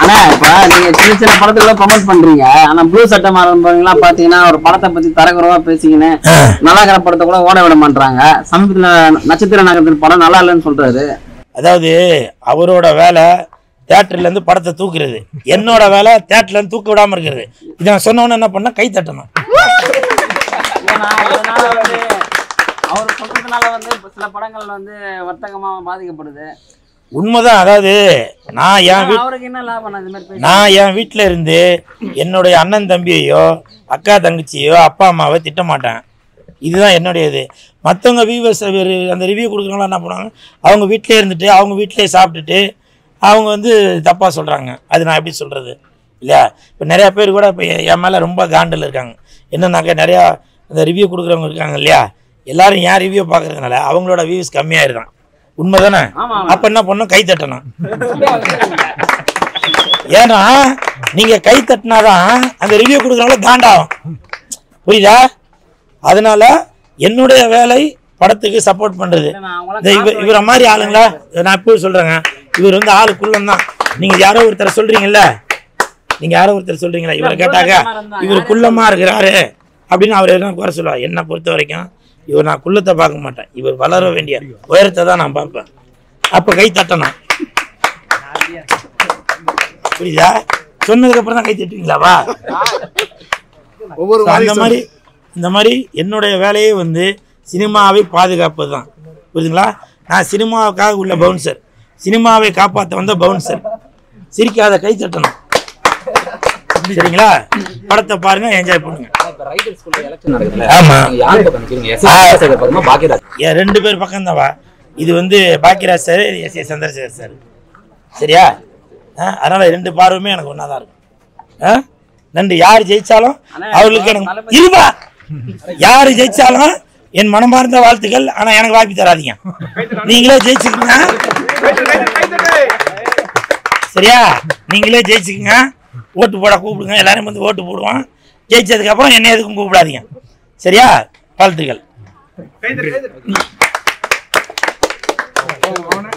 ஆனா இப்ப நீங்க சின்ன சின்ன படத்துல ப்ரொமோட் பண்றீங்க ஆனா ப்ளூ சட்டை மாறவங்க பாத்தீங்கன்னா ஒரு படத்தை பத்தி தரக்குறவா பேசிக்கின்னு நல்லா இருக்கிற படத்தை கூட ஓட விட மாட்டாங்க சமீபத்துல நட்சத்திர நகரத்தில் படம் நல்லா இல்லைன்னு சொல்றாரு அதாவது அவரோட வேலை தேட்டர்ல இருந்து படத்தை தூக்குறது என்னோட வேலை தேட்டர்ல இருந்து தூக்க விடாம இருக்கிறது இதை நான் சொன்னவொன்னே என்ன பண்ண கை தட்டணும் ஏன்னா, இதனால வந்து அவர் சொல்றதுனால வந்து இப்ப சில படங்கள் வந்து வர்த்தகமா பாதிக்கப்படுது உண்மைதான் அதாவது நான் என் வீட் அவருக்கு என்ன லாபம் இது மாதிரி பேசி நான் என் வீட்டில் இருந்து என்னுடைய அண்ணன் தம்பியையோ அக்கா தங்கச்சியோ அப்பா அம்மாவை திட்ட மாட்டேன் இதுதான் என்னுடைய இது மற்றவங்க வியூவர்ஸ் அந்த ரிவ்யூ கொடுக்குறவங்களாம் என்ன பண்ணுவாங்க அவங்க வீட்டிலே இருந்துட்டு அவங்க வீட்டிலே சாப்பிட்டுட்டு அவங்க வந்து தப்பாக சொல்கிறாங்க அது நான் எப்படி சொல்கிறது இல்லையா இப்போ நிறையா பேர் கூட இப்போ என் மேலே ரொம்ப காண்டில் இருக்காங்க என்னன்னாக்கா நிறையா அந்த ரிவ்யூ கொடுக்குறவங்க இருக்காங்க இல்லையா எல்லாரும் ஏன் ரிவ்யூ பார்க்கறதுனால அவங்களோட வியூஸ் கம்மியாயிருதான் உண்மை தானே ஆமா, ஆமா. அப்போ என்ன பண்ணணும் கை தட்டணும் ஏன்னா நீங்க கை தட்டினாதான் அந்த ரிவ்யூ கொடுக்குறவங்கள காண்டாகும் புரியுதா அதனால என்னுடைய வேலை படத்துக்கு சப்போர்ட் பண்றது நான் அவங்கள இந்த இவ இவரை மாதிரி ஆளுங்களா நான் இப்போ சொல்றேங்க இவர் வந்து ஆளுக்குள்ளம் தான் நீங்க யாரோ ஒருத்தர் சொல்றீங்கல்ல நீங்க யாரோ ஒருத்தர் சொல்றீங்களா இவரை கேட்டாக்க இவர் குள்ளமா இருக்கிறாரு அப்படின்னு அவர் என்ன குறை சொல்லுவார் என்னை பொறுத்த வரைக்கும் இவர் நான் குள்ளத்தை பார்க்க மாட்டேன் இவர் வளர வேண்டிய உயரத்தை தான் நான் பார்ப்பேன் அப்ப கை தட்டணும் புரியுதா சொன்னதுக்கு அப்புறம் தான் கை தட்டுவீங்களாவா ஒவ்வொரு So, அந்த மாதிரி இந்த மாதிரி என்னுடைய வேலையே வந்து சினிமாவை பாதுகாப்பது தான் புரியுதுங்களா நான் சினிமாவுக்காக உள்ள பவுன்சர் சினிமாவை காப்பாற்ற வந்த பவுன்சர் சிரிக்காத கை தட்டணும் சரிங்களா படத்தை பாருங்க என்ஜாய் பண்ணுங்க இப்ப ரைடர் ஸ்கூல்ல எலெக்ஷன் நடக்குதுல்ல ஆமா நீங்க யார் பக்கம் நிக்கிறீங்க எஸ்எஸ் சைடு பக்கமா பாக்கியராஜ் என் ரெண்டு பேர் பக்கம் தான்வா இது வந்து Bhagyaraj sir S A Chandrasekhar sir சரியா ஆ, அதனால ரெண்டு பார்வையுமே எனக்கு ஒன்றா தான் இருக்கும் ஆ? நன்றி யார் ஜெயிச்சாலும் அவர்களுக்கு எனக்கு இருபா யார் ஜெயிச்சாலும் என் மனமார்ந்த வாழ்த்துக்கள் ஆனா எனக்கு வாய்ப்பு தராதீங்க நீங்களே ஜெயிச்சுக்கங்க சரியா நீங்களே ஜெயிச்சுக்கங்க ஓட்டு போட கூப்பிடுங்க எல்லாரும் வந்து ஓட்டு போடுவோம் ஜெயிச்சதுக்கு அப்புறம் என்ன எதுக்கும் கூப்பிடாதீங்க சரியா வாழ்த்துக்கள்